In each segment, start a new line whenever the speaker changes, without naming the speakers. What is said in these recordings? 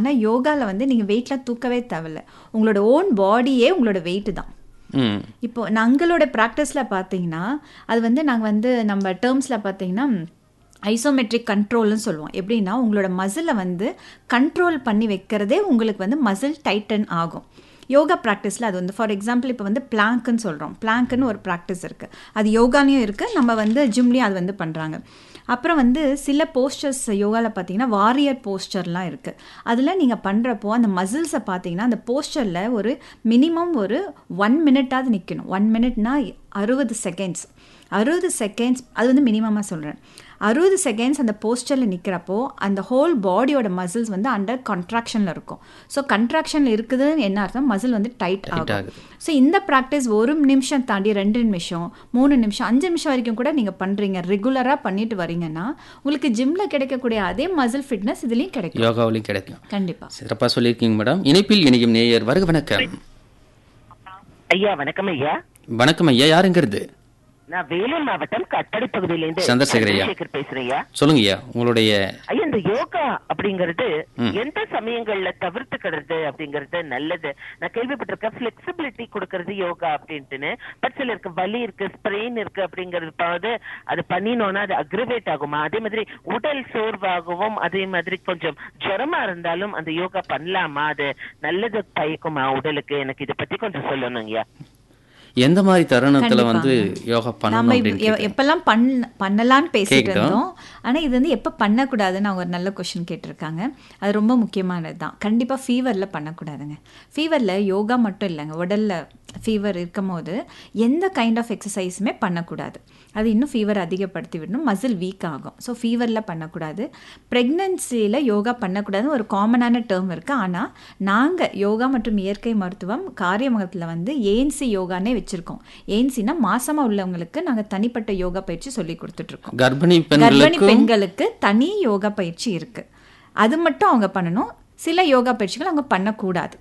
ஆனால் யோகாவில் வந்து நீங்கள் வெயிட்லாம் தூக்கவே தேவையில்ல உங்களோட ஓன் பாடியே உங்களோட வெயிட்டு தான்
ம்
இப்போ நாங்களோட ப்ராக்டிஸில் பார்த்தீங்கன்னா அது வந்து நாங்கள் வந்து நம்ம டேர்ம்ஸில் பார்த்தீங்கன்னா ஐசோமெட்ரிக் கண்ட்ரோல்னு சொல்லுவோம் எப்படின்னா உங்களோட மசிலை வந்து கண்ட்ரோல் பண்ணி வைக்கிறதே உங்களுக்கு வந்து மசில் டைட்டன் ஆகும் யோகா ப்ராக்டிஸில் அது வந்து ஃபார் எக்ஸாம்பிள் இப்போ வந்து பிளாங்க்குன்னு சொல்கிறோம் பிளாங்க்குன்னு ஒரு ப்ராக்டிஸ் இருக்குது அது யோகாலையும் இருக்குது நம்ம வந்து ஜிம்லேயும் அது வந்து பண்ணுறாங்க அப்புறம் வந்து சில போஸ்டர்ஸ் யோகாவில் பார்த்தீங்கன்னா வாரியர் போஸ்டர்லாம் இருக்குது அதில் நீங்கள் பண்ணுறப்போ அந்த மசில்ஸை பார்த்தீங்கன்னா அந்த போஸ்டரில் ஒரு மினிமம் ஒரு ஒன் மினிட்டாவது நிற்கணும் ஒன் மினிட்னா அறுபது செகண்ட்ஸ் அறுபது செகண்ட்ஸ் அது வந்து மினிமமாக சொல்கிறேன் அறுபது செகண்ட்ஸ் அந்த போஸ்டரில் நிற்கிறப்போ அந்த ஹோல் பாடியோட மசில்ஸ் வந்து அண்டர் கண்ட்ராக்ஷனில் இருக்கும் ஸோ கண்ட்ராக்ஷனில் இருக்குதுன்னு என்ன அர்த்தம் மசில் வந்து டைட் ஆகும்
ஆகுது.
ஸோ இந்த ப்ராக்டிஸ் ஒரு நிமிஷம் தாண்டி ரெண்டு நிமிஷம் மூணு நிமிஷம் அஞ்சு நிமிஷம் வரைக்கும் கூட நீங்கள் பண்ணுறீங்க ரெகுலராக பண்ணிட்டு வரீங்கன்னா உங்களுக்கு ஜிம்மில் கிடைக்கக்கூடிய அதே மசில் ஃபிட்னஸ் இதுலேயும் கிடைக்கும்
யோகாவிலையும் கிடைக்கும்
கண்டிப்பாக
சிறப்பாக சொல்லியிருக்கீங்க மேடம் இணைப்பில் இணையும் நேயர் வருக வணக்கம்
ஐயா வணக்கம் ஐயா
வணக்கம் ஐயா யாருங்கிறது
நான் வேலூர் மாவட்டம் கட்டடை பகுதியிலிருந்து
சந்திரசேகர் ஐயா.
சந்திரசேகர் பேசுறேன் ஐயா
சொல்லுங்க ஐயா உங்களுடைய
ஐயா இந்த யோகா அப்படிங்கறது எந்த சமயங்கள்ல தவிர்த்துக்கிறது அப்படிங்கறது நல்லது நான் கேள்விப்பட்டிருக்கேன் பிளெக்சிபிலிட்டி கொடுக்கறது யோகா அப்படின்ட்டுன்னு பட் சிலருக்கு வலி இருக்கு ஸ்ப்ரெயின் இருக்கு அப்படிங்கறது போது அது பண்ணினோம்னா அது அக்ரிவேட் ஆகுமா அதே மாதிரி உடல் சோர்வாகவும் அதே மாதிரி கொஞ்சம் ஜுரமா இருந்தாலும் அந்த யோகா பண்ணலாமா அது நல்லது பயக்குமா உடலுக்கு எனக்கு இதை பத்தி கொஞ்சம் சொல்லணும் ஐயா
எந்த மாதிரி தருணத்துல வந்து யோகா பண்ணணும்
நம்ம
அப்படின்னு
இப்ப-
கேக்குறேன்.
எப்பெல்லாம் பண் பண்ணலான்னு பேசிட்டு
கேட்டோம்.
இருந்தோம் ஆனா இது வந்து எப்போ பண்ணக்கூடாதுன்னு அவங்க ஒரு நல்ல கொஷின் கேட்டிருக்காங்க அது ரொம்ப முக்கியமானது தான் கண்டிப்பா ஃபீவர்ல பண்ணக்கூடாதுங்க ஃபீவர்ல யோகா மட்டும் இல்லைங்க உடல்ல ஃபீவர் இருக்கும் போது எந்த கைண்ட் ஆஃப் எக்ஸசைஸுமே பண்ணக்கூடாது அது இன்னும் ஃபீவர் அதிகப்படுத்தி விடணும் மசில் வீக் ஆகும் ஸோ ஃபீவரில் பண்ணக்கூடாது ப்ரெக்னென்சியில் யோகா பண்ணக்கூடாதுன்னு ஒரு காமனான டேர்ம் இருக்குது ஆனால் நாங்கள் யோகா மற்றும் இயற்கை மருத்துவம் காரியமங்கலத்தில் வந்து ஏன்சி யோகானே வச்சுருக்கோம் ஏன்சினா மாசமாக உள்ளவங்களுக்கு நாங்கள் தனிப்பட்ட யோகா பயிற்சி சொல்லி கொடுத்துட்ருக்கோம்
கர்ப்பிணி
கர்ப்பிணி
பெண்களுக்கும்
பெண்களுக்கு தனி யோகா பயிற்சி இருக்கு அது மட்டும் அவங்க பண்ணணும் சில யோகா பயிற்சிகள் அவங்க பண்ணக்கூடாது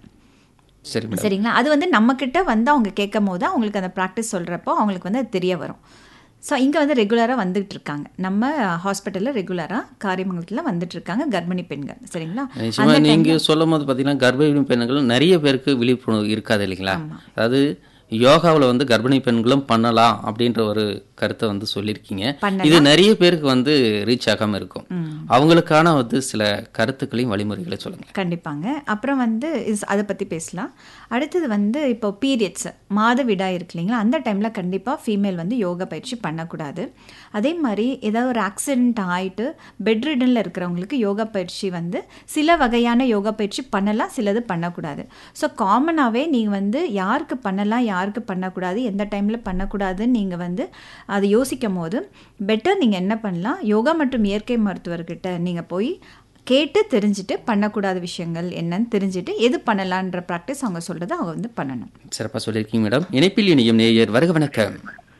சரி மேடம்
சரிங்களா அது வந்து நம்ம கிட்ட வந்து அவங்க கேட்கும் போது அவங்களுக்கு அந்த ப்ராக்டிஸ் சொல்றப்போ அவங்களுக்கு வந்து அது தெரிய வரும் ஸோ இங்கே வந்து ரெகுலராக வந்துட்டு இருக்காங்க நம்ம ஹாஸ்பிட்டலில் ரெகுலராக காரியமங்கலத்தில் வந்துட்டு இருக்காங்க கர்ப்பிணி பெண்கள் சரிங்களா
நிச்சயமா நீங்க சொல்லும் போது பார்த்தீங்கன்னா கர்ப்பிணி பெண்கள் நிறைய பேருக்கு விழிப்புணர்வு இருக்காது இல்லைங்களா அதாவது யோகாவில் வந்து கர்ப்பிணி பெண்களும் பண்ணலாம் அப்படின்ற ஒரு கருத்தை வந்து சொல்லியிருக்கீங்க
பண்ணலாம்.
இது நிறைய பேருக்கு வந்து ரீச் ஆகாம இருக்கும் அவங்களுக்கான வந்து சில கருத்துக்களையும் வழிமுறைகளை சொல்லுங்க
கண்டிப்பாங்க அப்புறம் வந்து இஸ் அதை பற்றி பேசலாம் அடுத்தது வந்து இப்போ பீரியட்ஸ் மாதவிடா இருக்கு இல்லைங்களா அந்த டைமில் கண்டிப்பாக ஃபீமேல் வந்து யோகா பயிற்சி பண்ணக்கூடாது அதே மாதிரி ஏதாவது ஒரு ஆக்சிடென்ட் ஆயிட்டு பெட் ரிடனில் இருக்கிறவங்களுக்கு யோகா பயிற்சி வந்து சில வகையான யோகா பயிற்சி பண்ணலாம் சிலது பண்ணக்கூடாது ஸோ காமனாகவே நீங்கள் வந்து யாருக்கு பண்ணலாம் யாருக்கு பண்ணக்கூடாது எந்த டைமில் பண்ணக்கூடாதுன்னு நீங்கள் வந்து அதை யோசிக்கும் போது பெட்டர் நீங்கள் என்ன பண்ணலாம் யோகா மற்றும் இயற்கை மருத்துவர்கிட்ட நீங்கள் போய் கேட்டு தெரிஞ்சுட்டு பண்ணக்கூடாத விஷயங்கள் என்னன்னு தெரிஞ்சுட்டு எது பண்ணலான்ற ப்ராக்டிஸ் அவங்க சொல்றதை அவங்க வந்து பண்ணணும்
சிறப்பாக சொல்லியிருக்கீங்க மேடம் இணைப்பில் இணையும் நேயர் வருக வணக்கம்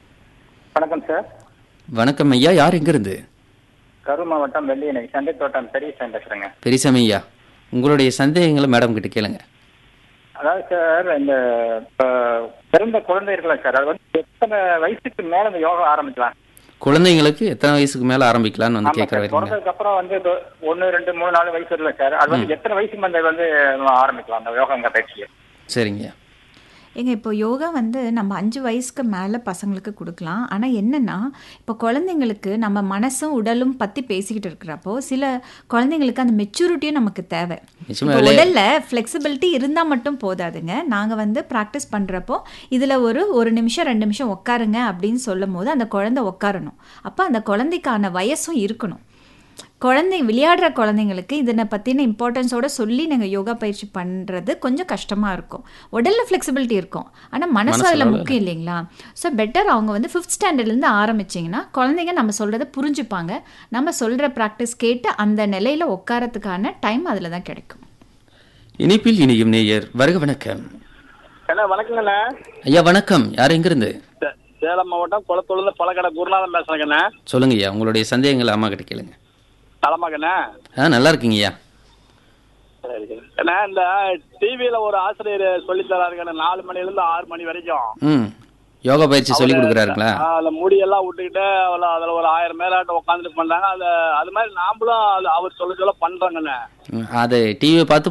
வணக்கம் சார்
வணக்கம் ஐயா யார் எங்கிருந்து
கரூர் மாவட்டம் வெள்ளியணை சந்தை தோட்டம் பெரியசாமி பேசுறேங்க
பெரியசாமி ஐயா உங்களுடைய சந்தேகங்களை மேடம் கிட்ட கேளுங்க
அதாவது சார் இந்த இப்ப பிறந்த குழந்தை இருக்குல்ல சார் அது வந்து எத்தனை வயசுக்கு மேல இந்த யோகா ஆரம்பிக்கலாம்
குழந்தைங்களுக்கு எத்தனை வயசுக்கு மேல ஆரம்பிக்கலாம்னு வந்து
ஆமா
கேட்குற
சார்
வரீங்க
பிறந்ததுக்கு அப்புறம் வந்து இப்போ ஒண்ணு ரெண்டு மூணு நாலு வயசு இருக்குல்ல சார் அது வந்து எத்தனை வயசுக்கு அந்த வந்து ஆரம்பிக்கலாம் அந்த யோகாங்க பயிற்சியை
சரிங்க ஐயா
ஏங்க இப்போ யோகா வந்து நம்ம அஞ்சு வயசுக்கு மேலே பசங்களுக்கு கொடுக்கலாம் ஆனால் என்னென்னா இப்போ குழந்தைங்களுக்கு நம்ம மனசும் உடலும் பற்றி பேசிக்கிட்டு இருக்கிறப்போ சில குழந்தைங்களுக்கு அந்த மெச்சூரிட்டியும் நமக்கு தேவை
நிச்சயமா
இப்போ உடல்ல ஃப்ளெக்சிபிலிட்டி இருந்தால் மட்டும் போதாதுங்க நாங்கள் வந்து ப்ராக்டிஸ் பண்ணுறப்போ இதில் ஒரு ஒரு நிமிஷம் ரெண்டு நிமிஷம் உட்காருங்க அப்படின்னு சொல்லும் போது அந்த குழந்தை உட்காரணும் அப்போ அந்த குழந்தைக்கான வயசும் இருக்கணும் குழந்தை விளையாடுற குழந்தைங்களுக்கு இதனை பற்றின இம்பார்ட்டன்ஸோட சொல்லி நீங்கள் யோகா பயிற்சி பண்ணுறது கொஞ்சம் கஷ்டமாக இருக்கும் உடலில் ஃப்ளெக்சிபிலிட்டி இருக்கும் ஆனால் மனசு அதில் முக்கியம் இல்லைங்களா ஸோ பெட்டர் அவங்க வந்து ஃபிஃப்த் ஸ்டாண்டர்ட்லேருந்து ஆரம்பிச்சிங்கன்னா குழந்தைங்க நம்ம சொல்கிறத புரிஞ்சுப்பாங்க நம்ம சொல்கிற ப்ராக்டிஸ் கேட்டு அந்த நிலையில் உட்காரத்துக்கான டைம் அதில் தான் கிடைக்கும்
இணைப்பில் இணையும் நேயர் வருக வணக்கம்
அண்ணா வணக்கங்கண்ணா
ஐயா வணக்கம் யார் எங்கிருந்து
சே- சேலம் மாவட்டம் குளத்தூர்ல பழக்கடை குருநாதன் பேசுறேங்கண்ணா
சொல்லுங்க ஐயா உங்களுடைய சந்தேகங்களை அம்மா கிட்ட கேளுங்க
நலமாக்கண்ணா
ஆ நல்லா இருக்கீங்க ஐயா
அண்ணா இந்த டிவியில ஒரு ஆசிரியர் சொல்லி தராருங்கண்ணா நாலு மணில இருந்து ஆறு மணி வரைக்கும்
ம் யோகா பயிற்சி சொல்லி கொடுக்குறாருங்களா
ஆ, அதுல முடியெல்லாம் விட்டுக்கிட்டு அதுல அதுல ஒரு ஆயிரம் பேராட்டம் உட்காந்துட்டு பண்றாங்க அது அது மாதிரி நாமளும் அது அவர் சொல்ல சொல்ல பண்றோங்கண்ணா
ம், அதை டிவியை பார்த்து